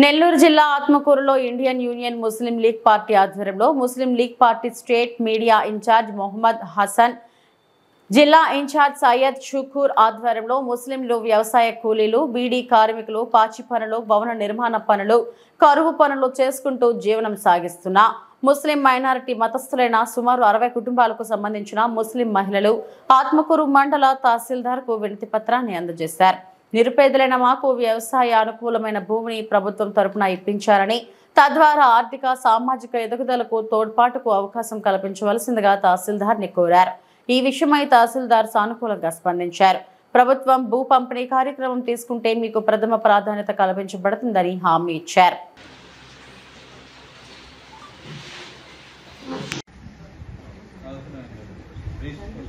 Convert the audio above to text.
నెల్లూరు జిల్లా ఆత్మకూరులో Indian union Muslim league party ఆధ్వర్యంలో Muslim league party state media incharge Mohammed Hassan జిల్లా ఇన్ఛార్జ్ సయ్యద్ షుకూర్ ఆధ్వర్యంలో ముస్లింలు వ్యవసాయ కూలీలు బీడీ కార్మికులు పాచి పనులు భవన నిర్మాణ పనులు కరువు పనులు చేసుకుంటూ జీవనం సాగిస్తున్న ముస్లిం మైనారిటీ మతస్థులైన సుమారు అరవై కుటుంబాలకు సంబంధించిన ముస్లిం మహిళలు ఆత్మకూరు మండల తహసీల్దార్కు వినతి పత్రాన్ని అందజేశారు నిరుపేదలైన మాకు వ్యవసాయ అనుకూలమైన భూమిని ప్రభుత్వం తరపున ఇప్పించారని తద్వారా ఆర్థిక సామాజిక ఎదుగుదలకు తోడ్పాటుకు అవకాశం కల్పించవలసిందిగా తహసీల్దార్ని కోరారు ఈ విషయమై తహసీల్దార్ సానుకూలంగా స్పందించారు ప్రభుత్వం భూ పంపిణీ కార్యక్రమం తీసుకుంటే మీకు ప్రథమ ప్రాధాన్యత కల్పించబడుతుందని హామీ ఇచ్చారు రీచ్